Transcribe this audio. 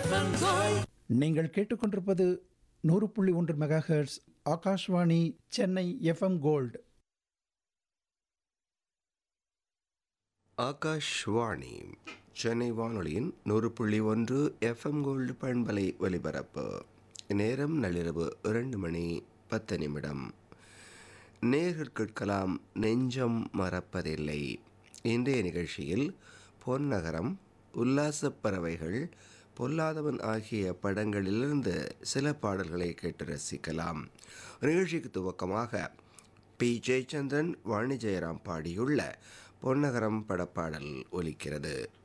நீங்கள் கேட்டுக்கொண்டிருப்பது நூறு புள்ளி ஒன்று mega hertz Akashvani Chennai FM gold Akashvani Chennai வானொலியின் நூறு புள்ளி ஒன்று எஃப்எம் கோல்டு பண்பலை ஒலிபரப்பு நேரம் நள்ளிரவு இரண்டு மணி பத்து நிமிடம் நேர்கள் கேட்கலாம் நெஞ்சம் மறப்பதில்லை இன்றைய நிகழ்ச்சியில் பொன்னகரம் உல்லாசப் பறவைகள் பொல்லாதவன் ஆகிய படங்களிலிருந்து சில பாடல்களை கேட்டு ரசிக்கலாம் நிகழ்ச்சிக்கு துவக்கமாக பி ஜெயச்சந்திரன் வாணி ஜெயராம் பாடியுள்ள பொன்னகரம் படப்பாடல் ஒலிக்கிறது